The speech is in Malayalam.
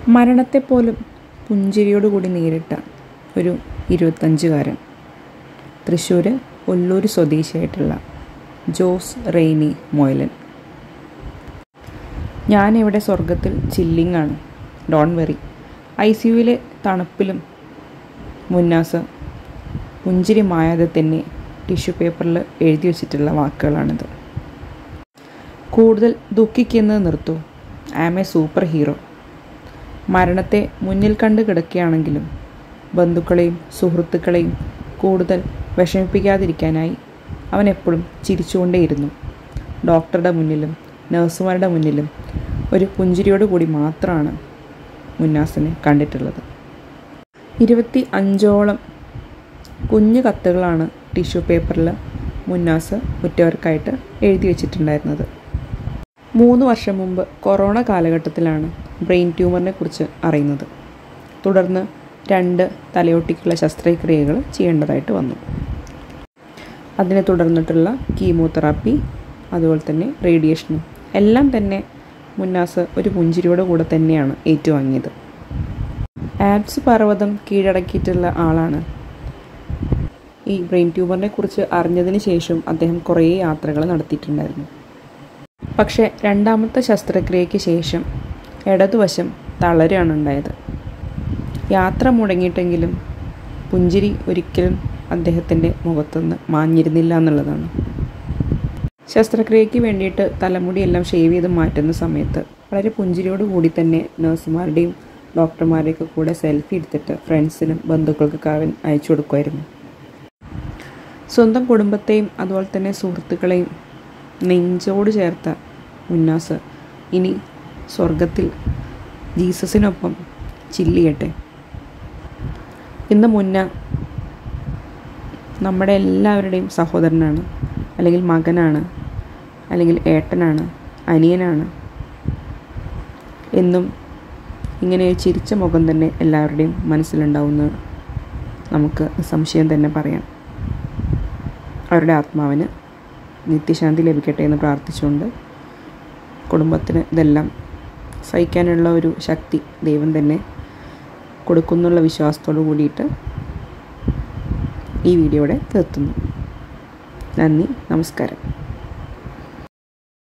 മരണത്തെപ്പോലും പുഞ്ചിരിയോടുകൂടി നേരിട്ട ഒരു ഇരുപത്തഞ്ചുകാരൻ തൃശ്ശൂർ ഒല്ലൂർ സ്വദേശിയായിട്ടുള്ള ജോസ് റെയ്നി മൊയലൻ ഞാനിവിടെ സ്വർഗത്തിൽ ചില്ലിങ് ആണ് ഡോൺ വെറി ഐ സി യുവിലെ തണുപ്പിലും മുന്നാസ് പുഞ്ചിരി മായാതെ തന്നെ ടിഷ്യൂ പേപ്പറിൽ എഴുതി വച്ചിട്ടുള്ള വാക്കുകളാണിത് കൂടുതൽ ദുഃഖിക്കുന്നത് നിർത്തൂ ആം എ സൂപ്പർ ഹീറോ മരണത്തെ മുന്നിൽ കണ്ട് കിടക്കുകയാണെങ്കിലും ബന്ധുക്കളെയും സുഹൃത്തുക്കളെയും കൂടുതൽ വിഷമിപ്പിക്കാതിരിക്കാനായി അവൻ എപ്പോഴും ചിരിച്ചുകൊണ്ടേയിരുന്നു ഡോക്ടറുടെ മുന്നിലും നഴ്സുമാരുടെ മുന്നിലും ഒരു പുഞ്ചിരിയോട് കൂടി മാത്രമാണ് മുന്നാസിനെ കണ്ടിട്ടുള്ളത് ഇരുപത്തി അഞ്ചോളം കുഞ്ഞു കത്തുകളാണ് ടിഷ്യൂ പേപ്പറിൽ മുന്നാസ് ഉറ്റവർക്കായിട്ട് എഴുതി വച്ചിട്ടുണ്ടായിരുന്നത് മൂന്ന് വർഷം മുമ്പ് കൊറോണ കാലഘട്ടത്തിലാണ് ബ്രെയിൻ ട്യൂമറിനെ കുറിച്ച് അറിയുന്നത് തുടർന്ന് രണ്ട് തലയോട്ടിക്കുള്ള ശസ്ത്രക്രിയകൾ ചെയ്യേണ്ടതായിട്ട് വന്നു അതിനെ തുടർന്നിട്ടുള്ള കീമോതെറാപ്പി അതുപോലെ തന്നെ റേഡിയേഷനും എല്ലാം തന്നെ മുന്നാസ് ഒരു പുഞ്ചിരിയോടെ കൂടെ തന്നെയാണ് ഏറ്റുവാങ്ങിയത് ആപ്സ് പർവ്വതം കീഴടക്കിയിട്ടുള്ള ആളാണ് ഈ ബ്രെയിൻ ട്യൂമറിനെ കുറിച്ച് അറിഞ്ഞതിന് ശേഷം അദ്ദേഹം കുറേ യാത്രകൾ നടത്തിയിട്ടുണ്ടായിരുന്നു പക്ഷേ രണ്ടാമത്തെ ശസ്ത്രക്രിയയ്ക്ക് ശേഷം ഇടതുവശം തളരുകയാണ് ഉണ്ടായത് യാത്ര മുടങ്ങിയിട്ടെങ്കിലും പുഞ്ചിരി ഒരിക്കലും അദ്ദേഹത്തിൻ്റെ മുഖത്തുനിന്ന് മാഞ്ഞിരുന്നില്ല എന്നുള്ളതാണ് ശസ്ത്രക്രിയയ്ക്ക് വേണ്ടിയിട്ട് തലമുടിയെല്ലാം ഷേവ് ചെയ്ത് മാറ്റുന്ന സമയത്ത് വളരെ പുഞ്ചിരിയോട് കൂടി തന്നെ നഴ്സുമാരുടെയും ഡോക്ടർമാരുടെയൊക്കെ കൂടെ സെൽഫി എടുത്തിട്ട് ഫ്രണ്ട്സിനും ബന്ധുക്കൾക്കൊക്കെ അവൻ അയച്ചു കൊടുക്കുമായിരുന്നു സ്വന്തം കുടുംബത്തെയും അതുപോലെ തന്നെ സുഹൃത്തുക്കളെയും നെഞ്ചോട് ചേർത്ത ഉന്നാസ് ഇനി സ്വർഗത്തിൽ ജീസസിനൊപ്പം ചില്ലിയട്ടെ ഇന്ന് മുന്ന നമ്മുടെ എല്ലാവരുടെയും സഹോദരനാണ് അല്ലെങ്കിൽ മകനാണ് അല്ലെങ്കിൽ ഏട്ടനാണ് അനിയനാണ് എന്നും ഇങ്ങനെ ഒരു ചിരിച്ച മുഖം തന്നെ എല്ലാവരുടെയും മനസ്സിലുണ്ടാവുമെന്ന് നമുക്ക് സംശയം തന്നെ പറയാം അവരുടെ ആത്മാവിന് നിത്യശാന്തി ലഭിക്കട്ടെ എന്ന് പ്രാർത്ഥിച്ചുകൊണ്ട് കുടുംബത്തിന് ഇതെല്ലാം സഹിക്കാനുള്ള ഒരു ശക്തി ദൈവം തന്നെ കൊടുക്കുന്നുള്ള വിശ്വാസത്തോടു കൂടിയിട്ട് ഈ വീഡിയോയുടെ തീർത്തുന്നു നന്ദി നമസ്കാരം